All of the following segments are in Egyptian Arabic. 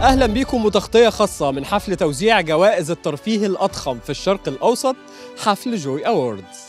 أهلا بيكم وتغطية خاصة من حفل توزيع جوائز الترفيه الأضخم في الشرق الأوسط حفل جوي أووردز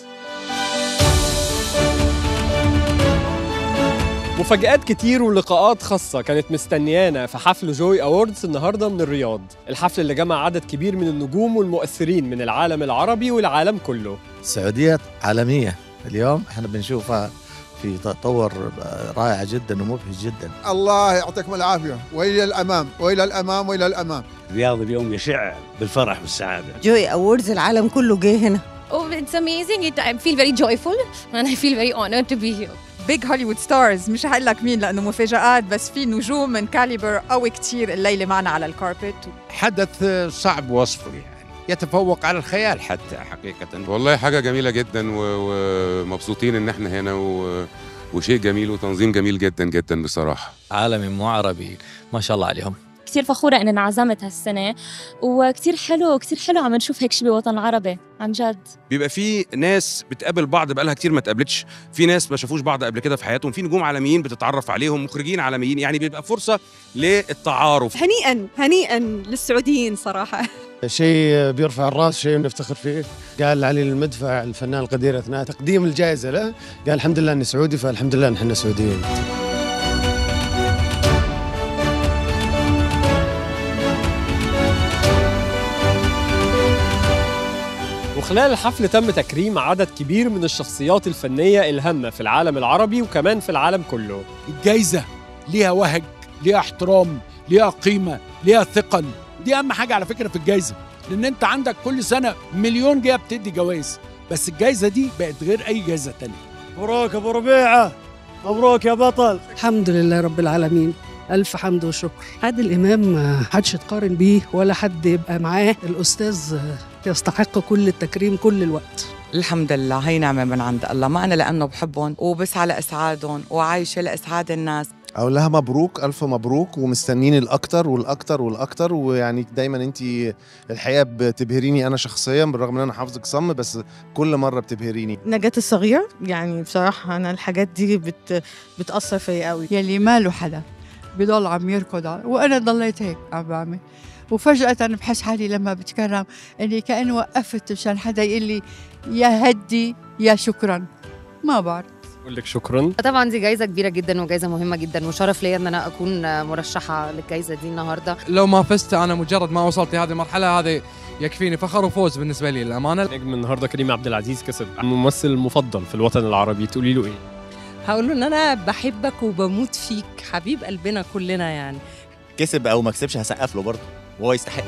مفاجآت كتير ولقاءات خاصة كانت مستنيانا في حفل جوي أووردز النهاردة من الرياض الحفل اللي جمع عدد كبير من النجوم والمؤثرين من العالم العربي والعالم كله السعودية عالمية اليوم احنا بنشوفها في تطور رائع جدا ومبهج جدا الله يعطيكم العافية وإلى الأمام وإلى الأمام وإلى الأمام الرياض اليوم يشع بالفرح والسعادة جوي أووردز العالم كله جه هنا Oh, it's amazing. It, I feel very joyful and I feel very honored to be here. بيج هوليوود ستارز مش هقول لك مين لانه مفاجآت بس في نجوم من كاليبر قوي كتير الليله معنا على الكاربت حدث صعب وصفه يعني يتفوق على الخيال حتى حقيقة والله حاجة جميلة جدا و- ومبسوطين إن إحنا هنا و... وشيء جميل وتنظيم جميل جدا جدا بصراحة عالمي مو عربي ما شاء الله عليهم كثير فخورة إني انعزمت هالسنة وكثير حلو كثير حلو عم نشوف هيك شيء بوطن العربي عن جد بيبقى في ناس بتقابل بعض بقالها كتير ما اتقابلتش في ناس ما شافوش بعض قبل كده في حياتهم في نجوم عالميين بتتعرف عليهم مخرجين عالميين يعني بيبقى فرصة للتعارف هنيئا هنيئا للسعوديين صراحه شيء بيرفع الراس شيء نفتخر فيه قال علي المدفع الفنان القدير اثناء تقديم الجائزه له قال الحمد لله اني سعودي فالحمد لله نحن سعوديين وخلال الحفل تم تكريم عدد كبير من الشخصيات الفنية الهامة في العالم العربي وكمان في العالم كله الجايزة ليها وهج ليها احترام ليها قيمة ليها ثقل دي أهم حاجة على فكرة في الجايزة لأن أنت عندك كل سنة مليون جاية بتدي جوائز بس الجايزة دي بقت غير أي جايزة تانية مبروك ابو ربيعه مبروك يا بطل الحمد لله رب العالمين ألف حمد وشكر عادل إمام ما حدش يتقارن بيه ولا حد يبقى معاه الأستاذ آه، يستحق كل التكريم كل الوقت الحمد لله هي نعمة من عند الله ما أنا لأنه بحبهم وبسعى لإسعادهم وعايشة لإسعاد الناس اقول لها مبروك الف مبروك ومستنيين الاكتر والاكتر والاكتر ويعني دايما انت الحقيقه بتبهريني انا شخصيا بالرغم ان انا حافظك صم بس كل مره بتبهريني نجاة الصغير يعني بصراحة أنا الحاجات دي بت بتأثر فيا قوي يلي ما له حدا بضل عم يركض على- وانا ضليت هيك عم بعمل وفجأة أنا بحس حالي لما بتكرم إني كأن وقفت مشان حدا يقول لي يا هدي يا شكرا ما بعرف أقول لك شكرا طبعا دي جايزة كبيرة جدا وجايزة مهمة جدا وشرف ليا إن أنا أكون مرشحة للجايزة دي النهاردة لو ما فزت انا مجرد ما وصلت لهذه المرحله هذه يكفيني فخر وفوز بالنسبه لي للامانه نجم النهارده كريم عبد العزيز كسب الممثل المفضل في الوطن العربي تقولي له ايه؟ هقول له إن أنا بحبك وبموت فيك حبيب قلبنا كلنا يعني كسب او ما كسبش هسقف له برضه وهو يستحق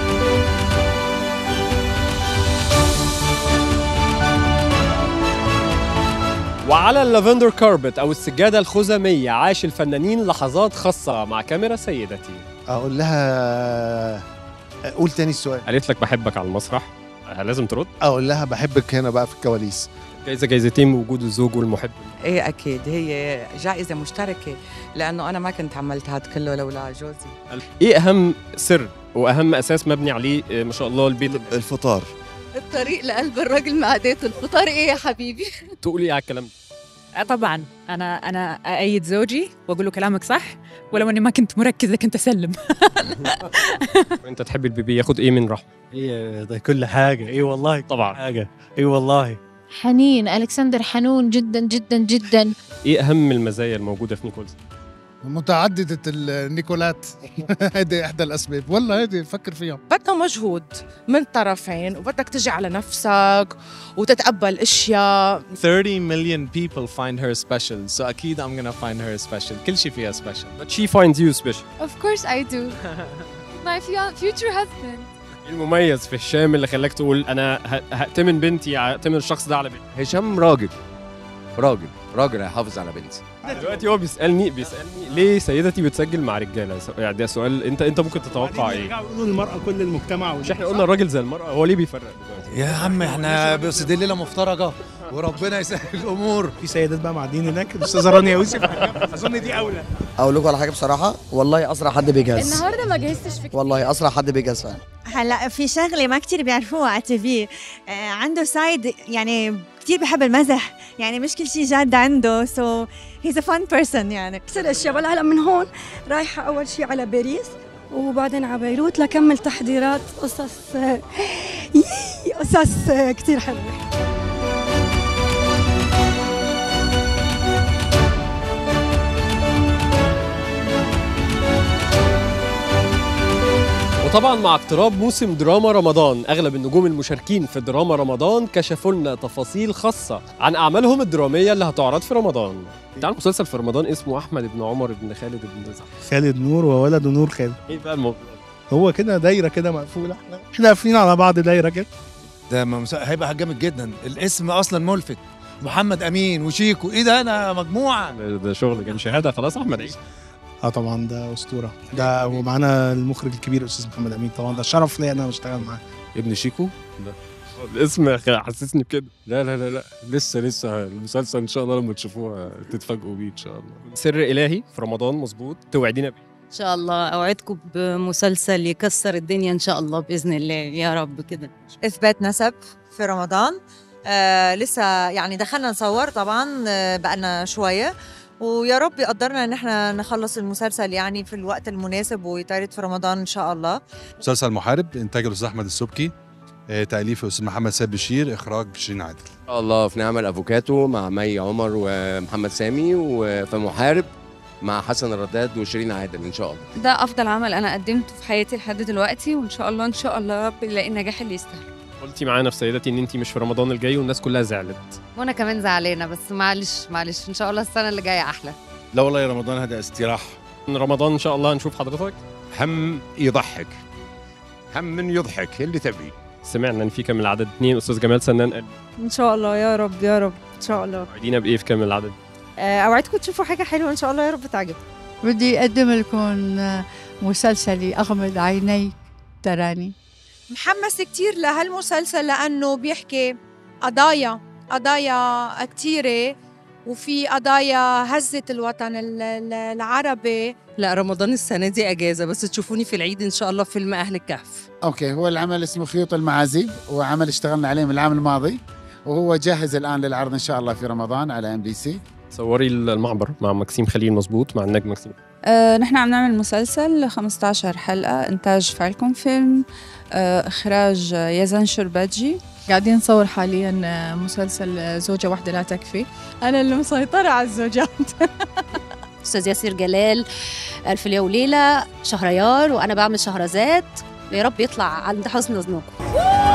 وعلى اللافندر كاربت او السجاده الخزاميه عاش الفنانين لحظات خاصه مع كاميرا سيدتي اقول لها قول تاني السؤال قالت لك بحبك على المسرح آه، لازم ترد اقول لها بحبك هنا بقى في الكواليس جايزه جايزتين بوجود الزوج والمحب إيه أكيد هي جائزة مشتركة لأنه أنا ما كنت عملت هاد كله لولا جوزي ايه اهم سر واهم اساس مبني عليه آه، ما شاء الله البيت الفطار الطريق لقلب الراجل معداته الفطار إيه يا حبيبي؟ تقولي على الكلام ده طبعا أنا أنا أأيد زوجي وأقول له كلامك صح ولو إني ما كنت مركزة كنت أسلم انت تحب البيبي ياخد ايه من رحمه اي ده كل حاجه اي والله طبعا حاجه اي والله حنين ألكسندر حنون جدا جدا جدا ايه اهم المزايا الموجوده في نيكولز متعددة النيكولات هذه إحدى الأسباب والله هذه فكر فيها بدها مجهود من طرفين وبدك تجي على نفسك وتتقبل اشياء 30 million people find her special so اكيد I'm gonna find her special كل شيء فيها special but she finds you special Of course I do My future husband إيه المميز في هشام اللي خلاك تقول انا ه- هأتمن بنتي هأتمن الشخص ده على بنتي هشام راجل راجل راجل هيحافظ على بنتي دلوقتي هو بيسالني بيسالني ليه سيدتي بتسجل مع رجاله س- يعني ده سؤال انت انت ممكن تتوقع ايه يقولوا المراه كل المجتمع مش احنا قلنا الراجل زي المراه هو ليه بيفرق دلوقتي يا عم احنا بس دي ليله مفترجه وربنا يسهل الامور في سيدات بقى معدين هناك الاستاذه رانيا يوسف اظن دي اولى اقول لكم على حاجه بصراحه والله اسرع حد بيجهز النهارده ما جهزتش في والله اسرع حد بيجهز فعلا هلا في شغله ما كتير بيعرفوها على التي في آه، عنده سايد يعني كتير بحب المزح يعني مش كل شيء جاد عنده سو هيز ا فان بيرسون يعني كثير اشياء ولا هلا من هون رايحه اول شيء على باريس وبعدين على بيروت لكمل تحضيرات قصص يي قصص كتير حلوة وطبعا مع اقتراب موسم دراما رمضان اغلب النجوم المشاركين في دراما رمضان كشفوا لنا تفاصيل خاصه عن اعمالهم الدراميه اللي هتعرض في رمضان تعال مسلسل في رمضان اسمه احمد بن عمر بن خالد بن زعفر خالد نور وولده نور خالد ايه بقى الموضوع هو كده دايره كده مقفوله احنا احنا قافلين على بعض دايره كده ده ممس- هيبقى جامد جدا الاسم اصلا ملفت محمد امين وشيكو ايه ده انا مجموعه ده شغل كان شهاده خلاص احمد عيد اه طبعا ده اسطوره ده ومعانا المخرج الكبير استاذ محمد امين طبعا ده شرف ليا ان انا بشتغل معاه ابن شيكو لا الاسم حسسني بكده لا لا لا لا لسه لسه المسلسل ان شاء الله لما تشوفوه تتفاجئوا بيه ان شاء الله سر الهي في رمضان مظبوط توعدينا بيه ان شاء الله اوعدكم بمسلسل يكسر الدنيا ان شاء الله باذن الله يا رب كده اثبات نسب في رمضان آه لسه يعني دخلنا نصور طبعا آه بقالنا شويه ويا رب يقدرنا ان احنا نخلص المسلسل يعني في الوقت المناسب ويتعرض في رمضان ان شاء الله مسلسل محارب انتاج الاستاذ احمد السبكي آه، تاليف الاستاذ محمد سيد بشير اخراج شيرين عادل ان شاء الله في نعمل افوكاتو مع مي عمر ومحمد سامي وفي محارب مع حسن الرداد وشيرين عادل ان شاء الله ده افضل عمل انا قدمته في حياتي لحد دلوقتي وان شاء الله ان شاء الله يا رب نلاقي النجاح اللي يستاهل قلتي معانا في سيدتي ان انت مش في رمضان الجاي والناس كلها زعلت وانا كمان زعلانه بس معلش معلش ان شاء الله السنه اللي جايه احلى لا والله يا رمضان هذا استراحه من رمضان ان شاء الله هنشوف حضرتك هم يضحك هم من يضحك اللي تبي سمعنا ان في كام العدد اثنين استاذ جمال سنان قال ان شاء الله يا رب يا رب ان شاء الله وعدينا بايه في كام العدد آه، اوعدكم تشوفوا حاجه حلوه ان شاء الله يا رب تعجبكم بدي أقدم لكم مسلسلي أغمض عيني تراني محمس كتير لهالمسلسل لأنه بيحكي قضايا قضايا كتيرة وفي قضايا هزت الوطن ال- ال- العربي لا رمضان السنة دي أجازة بس تشوفوني في العيد إن شاء الله فيلم أهل الكهف اوكي هو العمل اسمه خيوط المعازي وعمل اشتغلنا عليه من العام الماضي وهو جاهز الان للعرض ان شاء الله في رمضان على ام بي سي صوري المعبر مع مكسيم خليل مظبوط مع النجم مكسيم آه نحن عم نعمل مسلسل 15 حلقة إنتاج فالكون فيلم آه إخراج يزن شربجي قاعدين نصور حاليا مسلسل زوجة واحدة لا تكفي أنا اللي مسيطرة على الزوجات استاذ ياسر جلال الف ليله وليله شهريار وانا بعمل شهرزاد يا رب يطلع عند حسن ظنكم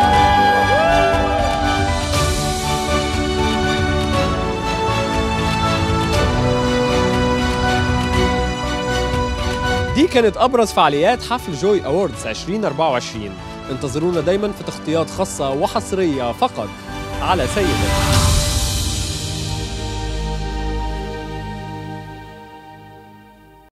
دي كانت ابرز فعاليات حفل جوي اووردز 2024 انتظرونا دايما في تغطيات خاصه وحصريه فقط على سيدة